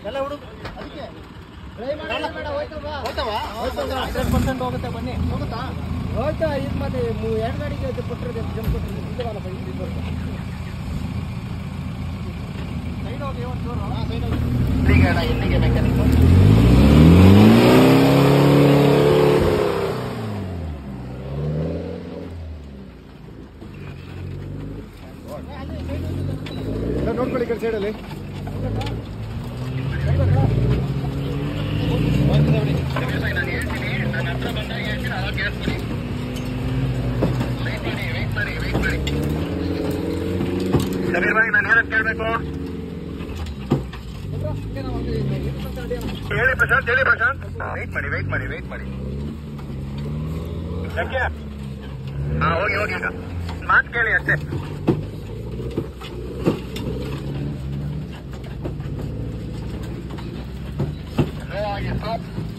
ಎಲ್ಲ ಹುಡುಗ ಅದಕ್ಕೆ ಹಂಡ್ರೆಡ್ ಪರ್ಸೆಂಟ್ ಹೋಗುತ್ತೆ ಬನ್ನಿ ಹೋಗುತ್ತಾ ಹೋಯ್ತಾ ಇದು ಮತ್ತೆ ಮು- ಎರಡು ಗಾಡಿಗೆ ಇದು ಕೊಟ್ಟಿರೋದು ಜಂಪ್ ಕೊಟ್ಟಿರೋದು ಮುಂದೆ ಬಾರಪ್ಪ, ಇಲ್ಲಿ ಬರ್ಬೇಕು. ಸೈಡ್ ಹೋಗಿ ಒಂದು ಚೂರು ಎಲ್ಲಿಗೆ ಅಣ್ಣ ಎಲ್ಲಿಗೆ ಮೆಕ್ಯಾನಿಕ್ ನೋಡ್ಕೊಳ್ಳಿ ಈ ಕಡೆ ಸೈಡಲ್ಲಿ ನಾನು ಹೇಳ್ತೀನಿ ನನ್ನ ಹತ್ರ ಬಂದಾಗ ಹೇಳ್ತೀನಿ ಅವಾಗ ಕೇಳಿಸ್ಬಿಡಿ ವೆಯ್ಟ್ ಮಾಡಿ ವೆಯ್ಟ್ ಮಾಡಿ ವೆಯ್ಟ್ ಮಾಡಿ ಸಮೀರ್ ಭಾಯ್ ನಾನು ಏನಂತ ಕೇಳಬೇಕು ಗೊತ್ತಾ? ಹಿಂಗೆ ನಾವು ಒಂದು ಇದು ಅಂತ ರೆಡಿ ಆಗ್ಬೇಕು. ಹೇಳಿ ಪ್ರಶಾಂತ್ ಹೇಳಿ ಪ್ರಶಾಂತ್ ವೆಯ್ಟ್ ಮಾಡಿ ವೆಯ್ಟ್ ಮಾಡಿ ವೆಯ್ಟ್ ಮಾಡಿ ಯಾಕೆ ಹಾ ಹೋಗಿ ಹೋಗಿ ಈಗ ಮಾತು ಕೇಳಿ ಅಷ್ಟೇ ಸ್ಲೋ ಆಗಿ ಸ್ಟಾಪ್